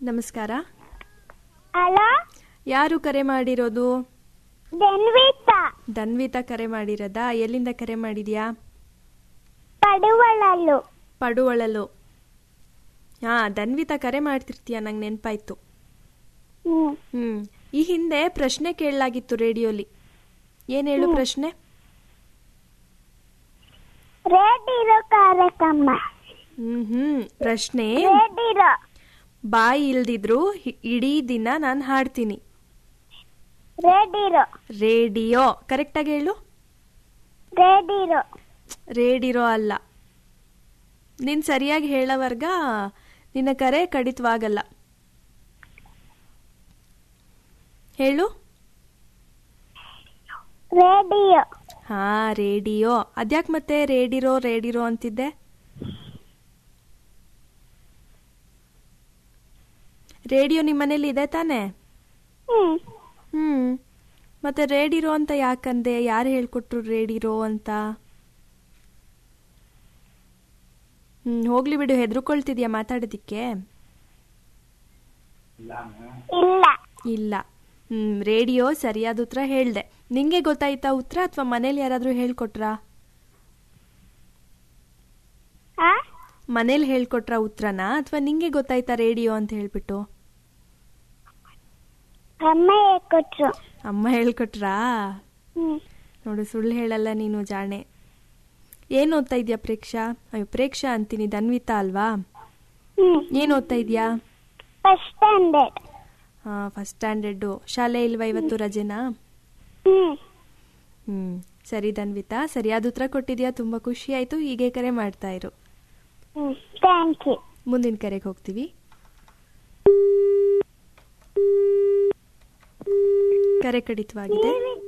ನಮಸ್ಕಾರ ಹಲೋ ಯಾರು ಕರೆ ಮಾಡಿರೋದು ಧನ್ವಿತಾ ಧನ್ವಿತಾ ಕರೆ ಮಾಡಿರೋದಾ ಎಲ್ಲಿಂದ ಕರೆ ಮಾಡಿದ್ಯಾ ಪಡುವಳಲು ಪಡುವಳಲು ಹಾ ಧನ್ವಿತಾ ಕರೆ ಮಾಡ್ತಿರ್ತೀಯ ನಂಗೆ ನೆನಪಾಯ್ತು ಹ್ಮ್ ಹ್ಮ್ ಈ ಹಿಂದೆ ಪ್ರಶ್ನೆ ಕೇಳಲಾಗಿತ್ತು ರೇಡಿಯೋಲಿ ಏನ್ ಹೇಳು ಪ್ರಶ್ನೆ ರೇಡಿರೋ ಕಾರ್ಯಕ್ರಮ ಹ್ಮ್ ಹ್ಮ್ ಪ್ರಶ್ನೆ ರೇಡಿರೋ ಬಾಯಿ ಇಲ್ದಿದ್ರು ಹಿ- ಇಡೀ ದಿನ ನಾನು ಹಾಡ್ತೀನಿ ರೇಡಿರೋ ರೇಡಿಯೋ ಕರೆಕ್ಟಾಗಿ ಹೇಳು ರೇಡಿರೋ ರೇಡಿರೋ ಅಲ್ಲ ನೀನ್ ಸರಿಯಾಗಿ ಹೇಳೋವರ್ಗ ನಿನ್ನ ಕರೆ ಕಡಿತವಾಗಲ್ಲ ಹೇಳು ರೇಡಿಯೋ ಹಾ ರೇಡಿಯೋ ಅದ್ಯಾಕ್ ಮತ್ತೆ ರೇಡಿರೋ ರೇಡಿರೋ ಅಂತಿದ್ದೆ ರೇಡಿಯೋ ನಿಮ್ಮ ಮನೇಲಿ ಇದೆ ತಾನೇ ಹ್ಮ್ ಹ್ಮ್ ಮತ್ತೆ ರೇಡಿರೋ ಅಂತ ಯಾಕಂದೆ ಯಾರು ಹೇಳ್ಕೊಟ್ರು ರೇಡಿರೋ ಅಂತ ಹ್ಮ್ ಹೋಗ್ಲಿ ಬಿಡು ಹೆದರ್ಕೊಳ್ತಿದ್ಯಾ ಮಾತಾಡೋದಿಕ್ಕೆ ಇಲ್ಲ ಇಲ್ಲ ಹ್ಮ್ ರೇಡಿಯೋ ಸರಿಯಾದ ಉತ್ತರ ಹೇಳ್ದೆ ನಿಂಗೆ ಗೊತ್ತಾಯ್ತಾ ಉತ್ತರ ಅಥವಾ ಮನೇಲಿ ಯಾರಾದ್ರೂ ಹೇಳ್ಕೊಟ್ರಾ ಆ ಮನೇಲಿ ಹೇಳ್ಕೊಟ್ರ ಉತ್ತರನ ಅಥವಾ ನಿಂಗೆ ಗೊತ್ತಾಯ್ತಾ ರೇಡಿಯೋ ಅಂತ ಹೇಳ್ಬಿಟ್ಟು ಅಮ್ಮ ಕೊಟ್ರು ಅಮ್ಮ ಹೇಳ್ಕೊಟ್ರಾ ಹ್ಮ್ ನೋಡು ಸುಳ್ಳು ಹೇಳಲ್ಲ ನೀನು ಜಾಣೆ ಏನ್ ಓದ್ತಾ ಇದ್ಯಾ ಪ್ರೇಕ್ಷಾ ಅಯ್ಯೋ ಪ್ರೇಕ್ಷಾ ಅಂತೀನಿ ಧನ್ವಿತಾ ಅಲ್ವಾ ಹ್ಮ್ ಏನ್ ಓದ್ತಾ ಇದ್ಯಾ ಫಸ್ಟ್ ಸ್ಟ್ಯಾಂಡರ್ಡ್ ಹಾ ಫಸ್ಟ್ ಸ್ಟ್ಯಾಂಡರ್ಡು ಶಾಲೆ ಇಲ್ವಾ ಇವತ್ತು ರಜೆನಾ ಹ್ಮ್ ಹ್ಮ್ ಸರಿ ಧನ್ವಿತಾ ಸರಿಯಾದ ಉತ್ತರ ಕೊಟ್ಟಿದ್ಯಾ ತುಂಬಾ ಖುಷಿ ಆಯ್ತು ಹೀಗೆ ಕರೆ ಮಾಡ್ತಾ ಇರು ಹ್ಮ್ ಥ್ಯಾಂಕ್ ಯು ಮುಂದಿನ ಕರೆಗೆ ಹೋಗ್ತೀವಿ ಕರೆ ಕಡಿತವಾಗಿದೆ